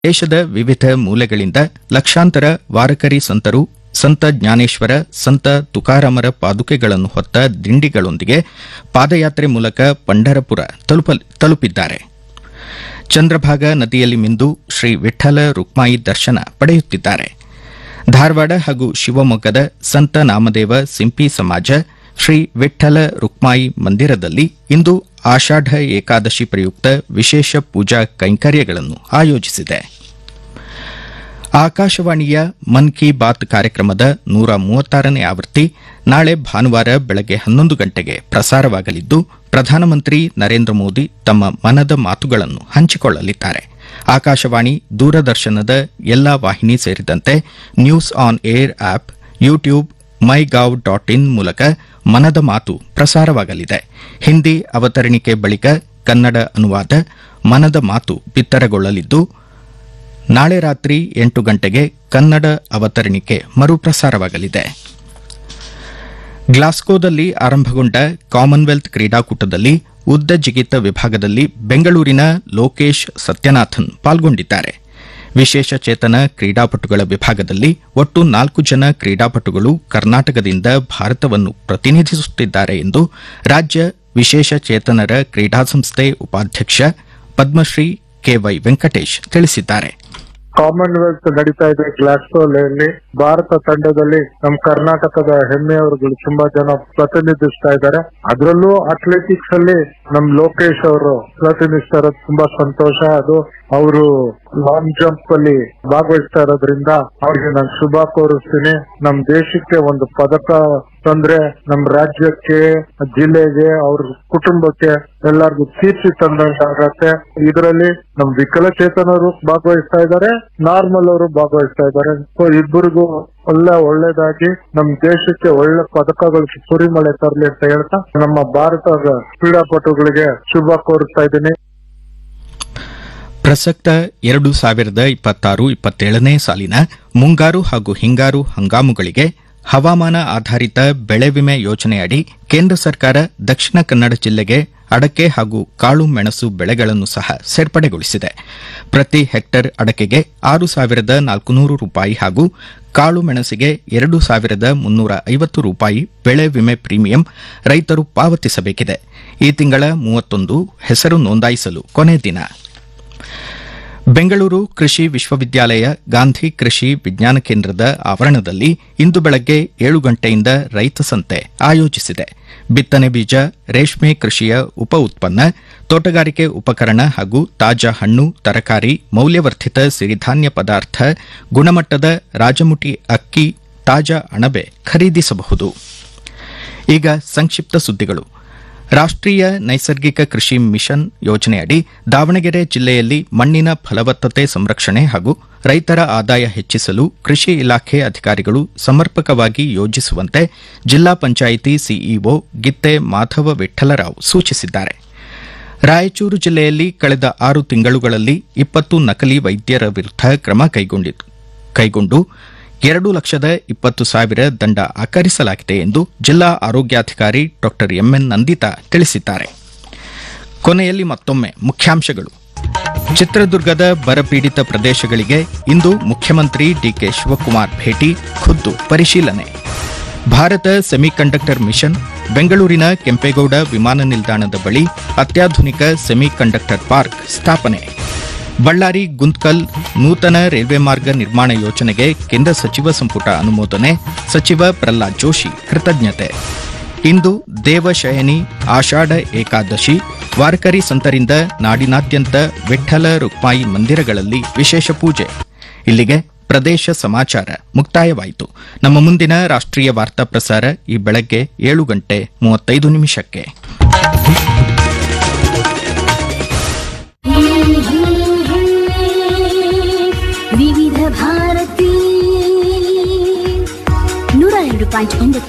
ದೇಶದ ವಿವಿಧ ಮೂಲೆಗಳಿಂದ ಲಕ್ಷಾಂತರ ವಾರಕರಿ ಸಂತರು ಸಂತ ಜ್ಞಾನೇಶ್ವರ ಸಂತ ತುಕಾರಾಮರ ಪಾದುಕೆಗಳನ್ನು ಹೊತ್ತ ದಿಂಡಿಗಳೊಂದಿಗೆ ಪಾದಯಾತ್ರೆ ಮೂಲಕ ಪಂಢರಪುರ ತಲುಪಲ್- ತಲುಪಿದ್ದಾರೆ ಚಂದ್ರಭಾಗ ನದಿಯಲ್ಲಿ ಮಿಂದು ಶ್ರೀ ವಿಠ್ಠಲ ರುಕ್ಮಾಯಿ ದರ್ಶನ ಪಡೆಯುತ್ತಿದ್ದಾರೆ ಧಾರವಾಡ ಹಾಗೂ ಶಿವಮೊಗ್ಗದ ಸಂತ ನಾಮದೇವ ಸಿಂಪಿ ಸಮಾಜ ಶ್ರೀ ವಿಠ್ಠಲ ರುಕ್ಮಾಯಿ ಮಂದಿರದಲ್ಲಿ ಇಂದು ಆಷಾಢ ಏಕಾದಶಿ ಪ್ರಯುಕ್ತ ವಿಶೇಷ ಪೂಜಾ ಕೈಂಕರ್ಯಗಳನ್ನು ಆಯೋಜಿಸಿದೆ ಆಕಾಶವಾಣಿಯ ಮನ್ ಕಿ ಬಾತ್ ಕಾರ್ಯಕ್ರಮದ ನೂರ ಮೂವತ್ತಾರನೇ ಆವೃತ್ತಿ ನಾಳೆ ಭಾನುವಾರ ಬೆಳಗ್ಗೆ ಹನ್ನೊಂದು ಗಂಟೆಗೆ ಪ್ರಸಾರವಾಗಲಿದ್ದು ಪ್ರಧಾನಮಂತ್ರಿ ನರೇಂದ್ರ ಮೋದಿ ತಮ್ಮ ಮನದ ಮಾತುಗಳನ್ನು ಹಂಚಿಕೊಳ್ಳಲಿದ್ದಾರೆ ಆಕಾಶವಾಣಿ ದೂರದರ್ಶನದ ಎಲ್ಲಾ ವಾಹಿನಿ ಸೇರಿದಂತೆ news on air app YouTube my gov dot in ಮೂಲಕ ಮನದ ಮಾತು ಪ್ರಸಾರವಾಗಲಿದೆ ಹಿಂದಿ ಅವತರಣಿಕೆ ಬಳಿಕ ಕನ್ನಡ ಅನುವಾದ ಮನದ ಮಾತು ಬಿತ್ತರಗೊಳ್ಳಲಿದ್ದು ನಾಳೆ ರಾತ್ರಿ ಎಂಟು ಗಂಟೆಗೆ ಕನ್ನಡ ಅವತರಣಿಕೆ ಮರುಪ್ರಸಾರವಾಗಲಿದೆ ಗ್ಲಾಸ್ಗೋದಲ್ಲಿ ಆರಂಭಗೊಂಡ ಕಾಮನ್ವೆಲ್ತ್ ಕ್ರೀಡಾಕೂಟದಲ್ಲಿ ಉದ್ದ ಜಿಗಿತ ವಿಭಾಗದಲ್ಲಿ ಬೆಂಗಳೂರಿನ ಲೋಕೇಶ್ ಸತ್ಯನಾಥನ್ ಪಾಲ್ಗೊಂಡಿದ್ದಾರೆ ವಿಶೇಷ ಚೇತನ ಕ್ರೀಡಾಪಟುಗಳ ವಿಭಾಗದಲ್ಲಿ ಒಟ್ಟು ನಾಲ್ಕು ಜನ ಕ್ರೀಡಾಪಟುಗಳು ಕರ್ನಾಟಕದಿಂದ ಭಾರತವನ್ನು ಪ್ರತಿನಿಧಿಸುತ್ತಿದ್ದಾರೆ ಎಂದು ರಾಜ್ಯ ವಿಶೇಷ ಚೇತನರ ಕ್ರೀಡಾ ಸಂಸ್ಥೆ ಉಪಾಧ್ಯಕ್ಷ ಪದ್ಮಶ್ರೀ ಕೆವೈ ವೆಂಕಟೇಶ್ ತಿಳಿಸಿದ್ದಾರೆ ಕಾಮನ್ವೆಲ್ತ್ ನಡೀತಾ ಇದೆ ಗ್ಲಾಸ್ಗೋಲೆಯಲ್ಲಿ ಭಾರತ ತಂಡದಲ್ಲಿ ನಮ್ಮ ಕರ್ನಾಟಕದ ಹೆಮ್ಮೆಯವರುಗಳು ತುಂಬಾ ಜನ ಪ್ರತಿನಿಧಿಸ್ತಾ ಇದ್ದಾರೆ ಅದರಲ್ಲೂ ಅಥ್ಲೆಟಿಕ್ಸ್ ಅಲ್ಲಿ ನಮ್ ಲೋಕೇಶ್ ಅವರು ಪ್ರತಿನಿಧಿಸ್ತಾ ಇರೋದು ತುಂಬಾ ಸಂತೋಷ ಅದು ಅವರು ಲಾಂಗ್ ಜಂಪ್ ಅಲ್ಲಿ ಭಾಗವಹಿಸ್ತಾ ಇರೋದ್ರಿಂದ ಅವ್ರಿಗೆ ನಾನು ಶುಭ ಕೋರಿಸ್ತೀನಿ ನಮ್ ದೇಶಕ್ಕೆ ಒಂದು ಪದಕ ತಂದ್ರೆ ನಮ್ ರಾಜ್ಯಕ್ಕೆ ಜಿಲ್ಲೆಗೆ ಅವ್ರ ಕುಟುಂಬಕ್ಕೆ ಎಲ್ಲರಿಗೂ ಕೀರ್ತಿ ತಂದಂತಾಗತ್ತೆ ಇದರಲ್ಲಿ ನಮ್ ವಿಕಲಚೇತನರು ಭಾಗವಹಿಸ್ತಾ ಇದ್ದಾರೆ ನಾರ್ಮಲ್ ಅವರು ಭಾಗವಹಿಸ್ತಾ ಇದ್ದಾರೆ ಸೊ ಇಬ್ಬರಿಗೂ ಒಳ್ಳೆ ಒಳ್ಳೇದಾಗಿ ನಮ್ ದೇಶಕ್ಕೆ ಒಳ್ಳೆ ಪದಕಗಳು ಸುರಿಮಳೆ ತರಲಿ ಅಂತ ಹೇಳ್ತಾ ನಮ್ಮ ಭಾರತದ ಕ್ರೀಡಾಪಟುಗಳಿಗೆ ಶುಭ ಕೋರಿಸ್ತಾ ಇದ್ದೀನಿ ಪ್ರಸಕ್ತ ಎರಡು ಸಾವಿರದ ಇಪ್ಪತ್ತಾರು ಇಪ್ಪತ್ತೇಳನೇ ಸಾಲಿನ ಮುಂಗಾರು ಹಾಗೂ ಹಿಂಗಾರು ಹಂಗಾಮುಗಳಿಗೆ ಹವಾಮಾನ ಆಧಾರಿತ ಬೆಳೆ ವಿಮೆ ಯೋಜನೆಯಡಿ ಕೇಂದ್ರ ಸರ್ಕಾರ ದಕ್ಷಿಣ ಕನ್ನಡ ಜಿಲ್ಲೆಗೆ ಅಡಕೆ ಹಾಗೂ ಕಾಳು ಮೆಣಸು ಬೆಳೆಗಳನ್ನು ಸಹ ಸೇರ್ಪಡೆಗೊಳಿಸಿದೆ ಪ್ರತಿ ಹೆಕ್ಟರ್ ಅಡಕೆಗೆ ಆರು ಸಾವಿರದ ನಾಲ್ಕುನೂರು ರೂಪಾಯಿ ಹಾಗೂ ಕಾಳು ಮೆಣಸಿಗೆ ಎರಡು ಸಾವಿರದ ಮುನ್ನೂರ ಐವತ್ತು ರೂಪಾಯಿ ಬೆಳೆ ವಿಮೆ ಪ್ರೀಮಿಯಂ ರೈತರು ಪಾವತಿಸಬೇಕಿದೆ ಈ ತಿಂಗಳ ಮೂವತ್ತೊಂದು ಹೆಸರು ನೋಂದಾಯಿಸಲು ಕೊನೆ ದಿನ ಬೆಂಗಳೂರು ಕೃಷಿ ವಿಶ್ವವಿದ್ಯಾಲಯ ಗಾಂಧಿ ಕೃಷಿ ವಿಜ್ಞಾನ ಕೇಂದ್ರದ ಆವರಣದಲ್ಲಿ ಇಂದು ಬೆಳಗ್ಗೆ ಏಳು ಗಂಟೆಯಿಂದ ರೈತ ಸಂತೆ ಆಯೋಜಿಸಿದೆ ಬಿತ್ತನೆ ಬೀಜ ರೇಷ್ಮೆ ಕೃಷಿಯ ಉಪ ಉತ್ಪನ್ನ ತೋಟಗಾರಿಕೆ ಉಪಕರಣ ಹಾಗೂ ತಾಜಾ ಹಣ್ಣು ತರಕಾರಿ ಮೌಲ್ಯವರ್ಧಿತ ಸಿರಿಧಾನ್ಯ ಪದಾರ್ಥ ಗುಣಮಟ್ಟದ ರಾಜಮುಟಿ ಅಕ್ಕಿ ತಾಜಾ ಅಣಬೆ ಖರೀದಿಸಬಹುದು ಈಗ ಸಂಕ್ಷಿಪ್ತ ಸುದ್ದಿಗಳು ರಾಷ್ಟ್ರೀಯ ನೈಸರ್ಗಿಕ ಕೃಷಿ ಮಿಷನ್ ಯೋಜನೆಯಡಿ ದಾವಣಗೆರೆ ಜಿಲ್ಲೆಯಲ್ಲಿ ಮಣ್ಣಿನ ಫಲವತ್ತತೆ ಸಂರಕ್ಷಣೆ ಹಾಗೂ ರೈತರ ಆದಾಯ ಹೆಚ್ಚಿಸಲು ಕೃಷಿ ಇಲಾಖೆ ಅಧಿಕಾರಿಗಳು ಸಮರ್ಪಕವಾಗಿ ಯೋಜಿಸುವಂತೆ ಜಿಲ್ಲಾ ಪಂಚಾಯಿತಿ ಸಿಇಒ ಗಿತ್ತೆ ಮಾಧವ ವಿಠ್ಠಲರಾವ್ ಸೂಚಿಸಿದ್ದಾರೆ ರಾಯಚೂರು ಜಿಲ್ಲೆಯಲ್ಲಿ ಕಳೆದ ಆರು ತಿಂಗಳುಗಳಲ್ಲಿ ಇಪ್ಪತ್ತು ನಕಲಿ ವೈದ್ಯರ ವಿರುದ್ಧ ಕ್ರಮ ಕೈಗೊಂಡಿದ್ದು ಕೈಗೊಂಡು ಎರಡು ಲಕ್ಷದ ಇಪ್ಪತ್ತು ಸಾವಿರ ದಂಡ ಆಕರಿಸಲಾಗಿದೆ ಎಂದು ಜಿಲ್ಲಾ ಆರೋಗ್ಯಾಧಿಕಾರಿ ಡಾ ಎಂಎನ್ ನಂದಿತಾ ತಿಳಿಸಿದ್ದಾರೆ ಕೊನೆಯಲ್ಲಿ ಮತ್ತೊಮ್ಮೆ ಮುಖ್ಯಾಂಶಗಳು ಚಿತ್ರದುರ್ಗದ ಬರಪೀಡಿತ ಪ್ರದೇಶಗಳಿಗೆ ಇಂದು ಮುಖ್ಯಮಂತ್ರಿ ಡಿಕೆ ಶಿವಕುಮಾರ್ ಭೇಟಿ ಖುದ್ದು ಪರಿಶೀಲನೆ ಭಾರತ ಸೆಮಿಕಂಡಕ್ಟರ್ ಮಿಷನ್ ಬೆಂಗಳೂರಿನ ಕೆಂಪೇಗೌಡ ವಿಮಾನ ನಿಲ್ದಾಣದ ಬಳಿ ಅತ್ಯಾಧುನಿಕ ಸೆಮಿಕಂಡಕ್ಟರ್ ಪಾರ್ಕ್ ಸ್ಥಾಪನೆ ಬಳ್ಳಾರಿ ಗುಂತ್ಕಲ್ ನೂತನ ರೈಲ್ವೆ ಮಾರ್ಗ ನಿರ್ಮಾಣ ಯೋಜನೆಗೆ ಕೇಂದ್ರ ಸಚಿವ ಸಂಪುಟ ಅನುಮೋದನೆ ಸಚಿವ ಪ್ರಹ್ಲಾದ್ ಜೋಶಿ ಕೃತಜ್ಞತೆ ಇಂದು ದೇವಶಯನಿ ಆಷಾಢ ಏಕಾದಶಿ ವಾರಕರಿ ಸಂತರಿಂದ ನಾಡಿನಾದ್ಯಂತ ವಿಠ್ಠಲ ರುಕ್ಮಾಯಿ ಮಂದಿರಗಳಲ್ಲಿ ವಿಶೇಷ ಪೂಜೆ ಇಲ್ಲಿಗೆ ಪ್ರದೇಶ ಸಮಾಚಾರ ಮುಕ್ತಾಯವಾಯಿತು ನಮ್ಮ ಮುಂದಿನ ರಾಷ್ಟ್ರೀಯ ವಾರ್ತಾ ಪ್ರಸಾರ ಈ ಬೆಳಗ್ಗೆ ಏಳು ಗಂಟೆ ಮೂವತ್ತೈದು ನಿಮಿಷಕ್ಕೆ ವಿವಿಧ ಭಾರತಿ ನೂರ ಎರಡು ಪಾಯಿಂಟ್ ಒಂಬತ್ತು